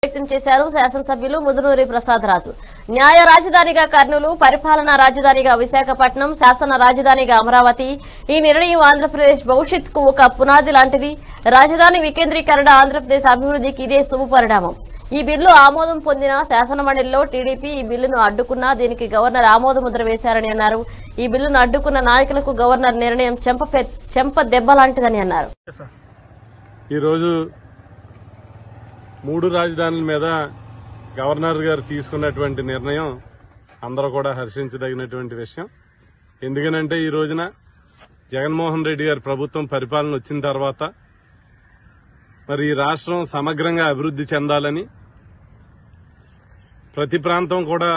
వ్యక్తం చేశారు శాసనసభ్యులు ముదునూరి ప్రసాద్ రాజు న్యాయ రాజధానిగా కర్నూలు పరిపాలనా రాజధానిగా విశాఖపట్నం శాసన రాజధానిగా అమరావతి ఈ నిర్ణయం ఆంధ్రప్రదేశ్ భవిష్యత్తుకు ఒక పునాది లాంటిది రాజధాని వికేంద్రీకరణ ఆంధ్రప్రదేశ్ అభివృద్ధికి ఇదే శుభ పరిణామం ఈ బిల్లు ఆమోదం పొందిన శాసనమండలిలో టీడీపీ ఈ బిల్లును అడ్డుకున్నా దీనికి గవర్నర్ ఆమోద ముద్ర వేశారని అన్నారు ఈ బిల్లును అడ్డుకున్న నాయకులకు గవర్నర్ నిర్ణయం చెంప పె- చెంప దెబ్బ లాంటిదని అన్నారు ఈరోజు మూడు రాజధానుల మీద గవర్నర్ గారు తీసుకున్నటువంటి నిర్ణయం అందరూ కూడా హర్షించదగినటువంటి విషయం ఎందుకనంటే ఈ రోజున జగన్మోహన్ రెడ్డి గారి ప్రభుత్వం పరిపాలన వచ్చిన తర్వాత మరి ఈ రాష్ట్రం సమగ్రంగా అభివృద్ధి చెందాలని ప్రతి ప్రాంతం కూడా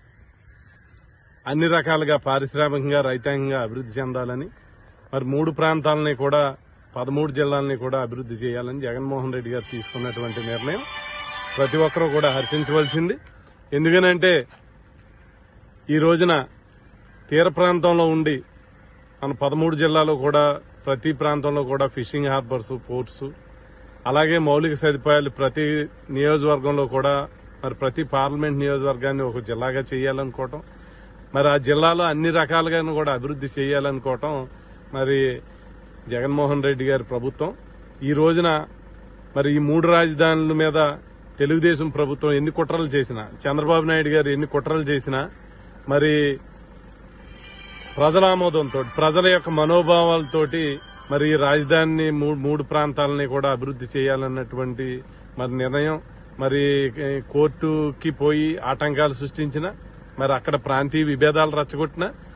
అన్ని రకాలుగా పారిశ్రామికంగా రైతాంగంగా అభివృద్ధి చెందాలని మరి మూడు ప్రాంతాలని కూడా పదమూడు జిల్లాలని కూడా అభివృద్ధి చేయాలని జగన్మోహన్ రెడ్డి గారు తీసుకున్నటువంటి నిర్ణయం ప్రతి ఒక్కరూ కూడా హర్షించవలసింది ఎందుకనంటే ఈ రోజున తీర ప్రాంతంలో ఉండి మన పదమూడు జిల్లాలో కూడా ప్రతి ప్రాంతంలో కూడా ఫిషింగ్ హార్బర్స్ పోర్ట్స్ అలాగే మౌలిక సదుపాయాలు ప్రతి నియోజకవర్గంలో కూడా మరి ప్రతి పార్లమెంట్ నియోజకవర్గాన్ని ఒక జిల్లాగా చేయాలనుకోవటం మరి ఆ జిల్లాలో అన్ని రకాలుగాను కూడా అభివృద్ధి చేయాలనుకోవటం మరి జగన్మోహన్ రెడ్డి గారి ప్రభుత్వం ఈ రోజున మరి ఈ మూడు రాజధానుల మీద తెలుగుదేశం ప్రభుత్వం ఎన్ని కుట్రలు చేసినా చంద్రబాబు నాయుడు గారు ఎన్ని కుట్రలు చేసినా మరి ప్రజల ఆమోదంతో ప్రజల యొక్క మనోభావాలతోటి మరి ఈ రాజధానిని మూ- మూడు ప్రాంతాలని కూడా అభివృద్ధి చేయాలన్నటువంటి మరి నిర్ణయం మరి ఏ, కోర్టుకి పోయి ఆటంకాలు సృష్టించిన మరి అక్కడ ప్రాంతీయ విభేదాలు రచ్చగొట్టిన